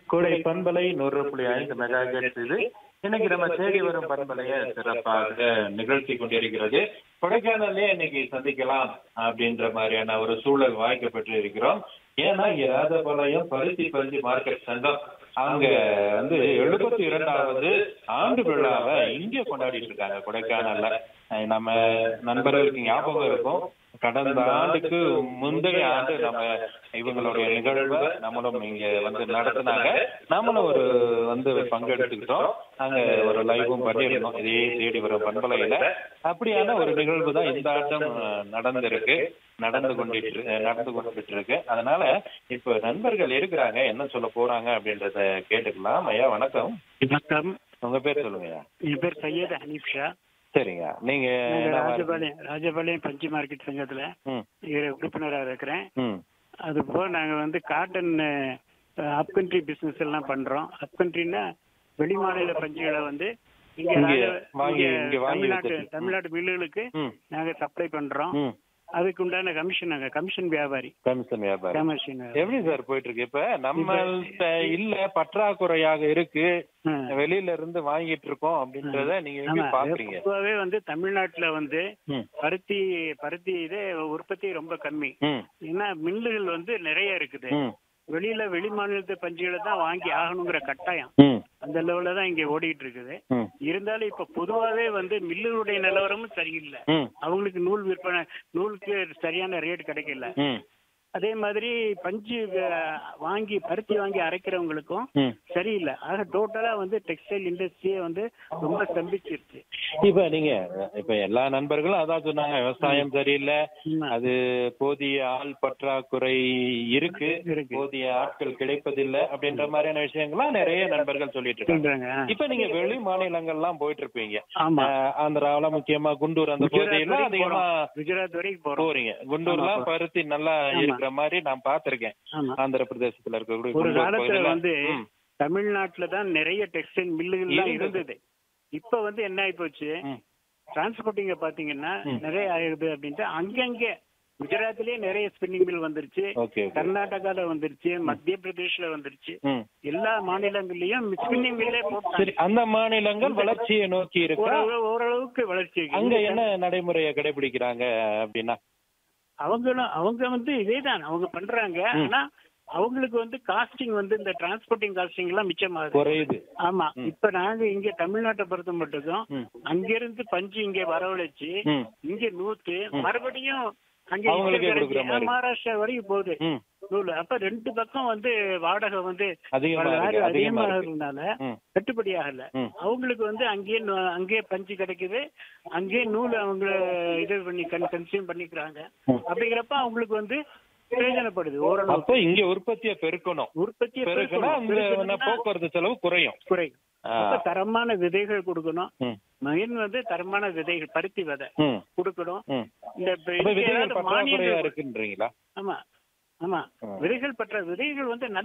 கோடை பண்பலை நூறு புள்ளி ஐந்து மெகா இது இன்னைக்கு நம்ம தேடி வரும் பண்பலைய சிறப்பாக நிகழ்த்தி கொண்டிருக்கிறது கொடைக்கானல்லே இன்னைக்கு சந்திக்கலாம் அப்படின்ற மாதிரியான ஒரு சூழல் வாய்க்கப்பட்டு இருக்கிறோம் ஏன்னா இங்க ராஜபாளையம் பருத்தி பருத்தி மார்க்கெட் சங்கம் அவங்க வந்து எழுபத்தி இரண்டாவது ஆண்டு விழாவை இங்க கொண்டாடிட்டு இருக்காங்க கொடைக்கானல்ல அஹ் நம்ம நண்பர்களுக்கு ஞாபகம் இருக்கும் கடந்த ஆண்டுக்கு முந்தைய ஆண்டு நம்ம இவங்களுடைய நிகழ்வை நம்மளும் இங்க வந்து நடத்தினாங்க நம்மளும் ஒரு வந்து பங்கெடுத்துக்கிட்டோம் அங்க ஒரு லைவும் பண்ணியிருந்தோம் இதே தேடி வரும் பண்பலையில அப்படியான ஒரு நிகழ்வு தான் இந்த ஆட்டம் அஹ், நடந்திருக்கு நடந்து கொண்டிட்டு இரு- நடந்து கொண்டுட்டு இருக்கு அதனால இப்ப நண்பர்கள் இருக்கிறாங்க என்ன சொல்ல போறாங்க அப்படின்றத கேட்டுக்கலாம் ஐயா வணக்கம் வணக்கம் உங்க பேர் சொல்லுங்க ஐயா என் பேர் சையத் ஹனீப் ஷா சரிங்க நீங்க நாங்க என்ன மாதிரி- ராஜபாளையம் ராஜபாளையம் பஞ்சு மார்க்கெட் சங்கத்துல ம் இரு- உறுப்பினரா இருக்கிறேன் ம் அது போக நாங்க வந்து காட்டன் அப் கண்ட்ரி பிசினஸ் எல்லாம் பண்றோம் அப் கண்ட்ரினா வெளிமாநில பஞ்சுகளை வந்து இங்க இங்க ராஜ- வாங்கி- இங்க இங்க வாங்கி தமிழ்நாட்டு வச்சிருக்கீங்க. தமிழ்நாட்டு மில்லுகளுக்கு ம் நாங்க சப்ளை பண்றோம் ம் அதுக்கு உண்டான கமிஷன் நாங்க கமிஷன் வியாபாரி கமிஷன் வியாபாரம் கமிஷன் எப்படி சார் போயிட்டு இருக்கு இப்ப நம்மள்ட்ட இல்ல பற்றாக்குறையாக இருக்கு வெளியில இருந்து வாங்கிட்டு இருக்கோம் அப்படின்றத நீங்க எப்படி ஆமா பாக்குறீங்க பொதுவாவே வந்து தமிழ்நாட்டுல வந்து ம் பருத்தி பருத்தி இது உற்பத்தி ரொம்ப கம்மி ம் ஏன்னா மில்லுகள் வந்து நிறைய இருக்குது ம் வெளியில வெளி மாநிலத்து பஞ்சுகளை தான் வாங்கி ஆகணுங்கிற கட்டாயம் ம் அந்த லெவல்ல தான் இங்க ஓடிட்டு இருக்குது ம் இருந்தாலும் இப்ப பொதுவாவே வந்து மில்லுடைய நிலவரமும் சரியில்லை ம் அவங்களுக்கு நூல் விற்பனை நூலுக்கு சரியான ரேட் கிடைக்கல ம் அதே மாதிரி பஞ்சு அஹ், வாங்கி பருத்தி வாங்கி அரைக்கிறவங்களுக்கும் ம் சரியில்லை ஆக டோட்டலா வந்து டெக்ஸ்டைல் இண்டஸ்ட்ரியே வந்து ரொம்ப ஸ்தம்பிச்சிருச்சு இப்ப நீங்க இப்ப எல்லா நண்பர்களும் அதான் சொன்னாங்க விவசாயம் சரியில்லை உண்மை. அது போதிய ஆள் பற்றாக்குறை இருக்கு இருக்கு. போதிய ஆட்கள் கிடைப்பதில்லை அப்படின்ற மாதிரியான விஷயங்கள்லாம் நிறைய நண்பர்கள் சொல்லிட்டு இருக்காங்க சொல்றாங்க இப்ப நீங்க வெளி மாநிலங்கள்லாம் போயிட்டு இருப்பீங்க ஆமா ஆஹ் ஆந்திராவுல முக்கியமா குண்டூர் அந்த குஜராத் பகுதியெல்லாம் வரைக்கும் அதிகமா போறோம். குஜராத் வரைக்கும் போறோம் போறீங்க குண்டூர்லாம் ஆமா. பருத்தி நல்லா ஆமா. இருக்கிற மாதிரி நான் பாத்திருக்கேன் ஆமா ஆந்திர பிரதேசத்துல இருக்கக்கூடிய ஒரு குண்டூர் காலத்துல பகுதியில. வந்து ம், தமிழ்நாட்டுல தான் நிறைய டெக்ஸ்டைல் மில்லுகள்லாம் இருந்தது. இருந்தது இப்ப வந்து என்ன ஆகி போச்சு ம், டிரான்ஸ்போர்ட்டிங்க பாத்தீங்கன்னா ம். நிறைய ஆகுது அப்படின்ட்டு அங்கங்க குஜராத்லயே நிறைய ஸ்பின்னிங் மில் வந்துருச்சு ஓகே ஓகே கர்நாடகால வந்துருச்சு மத்திய பிரதேஷ்ல வந்துருச்சு ம். எல்லா மாநிலங்கள்லயும் ஸ்பின்னிங் மில்லே சரி போட்டாங்க அந்த மாநிலங்கள் வளர்ச்சியை நோக்கி இருக்கா ஓரளவு- ஓரளவுக்கு வளர்ச்சி இருக்கு. அங்க என்ன நடைமுறையை கடைபிடிக்கிறாங்க அப்படின்னா அவங்களும் அவங்க வந்து இதேதான் அவங்க பண்றாங்க ம். ஆனா அவங்களுக்கு வந்து காஸ்டிங் வந்து இந்த டிரான்ஸ்போர்ட்டிங் காஸ்டிங் எல்லாம் மிச்சமாகுது குறையுது ஆமா ம். இப்ப நாங்க இங்க தமிழ்நாட்டை பொறுத்த மட்டும் ம். அங்கிருந்து பஞ்சு இங்க வரவழைச்சு ம், இங்க நூத்து ம். மறுபடியும் அங்க அவங்களுக்கே இங்க கொடுக்குற மாதிரி. மகாராஷ்டிரா வரைக்கும் போகுது ம். நூல் அப்ப ரெண்டு பக்கம் வந்து வாடகை வந்து அதிகமா பல இருக்கு நாடு அதிகமா இருக்கு அதிகமாகிறதுனால ம், கட்டுப்படி ஆகல ம். அவங்களுக்கு வந்து அங்கேயே நூ- அங்கேயே பஞ்சு கிடைக்குது அங்கேயே நூல் அவங்க இது பண்ணி கன்சியூம் பண்ணிக்கிறாங்க ம். அப்படிங்கிறப்ப அவங்களுக்கு வந்து பிரயோஜனப்படுது ஓரளவு அப்ப இங்க உற்பத்தியை பெருக்கணும் உற்பத்தியை பெருக்கணும் அந்த பெருக்கணும்னா போக்குவரத்து செலவு குறையும் குறையும் ஆ. அப்ப தரமான விதைகள் கொடுக்கணும் ம், மெயின் வந்து தரமான விதைகள் பருத்தி விதை ம், கொடுக்கணும் ம். இந்த இப்ப அப்ப இதுக்கு விதைகள் ஏதாவது பற்றாக்குறையா மானியம் இருக்குன்றீங்களா ஆமா ஆமா ம். விதைகள் பற்ற விதைகள் வந்து நல்ல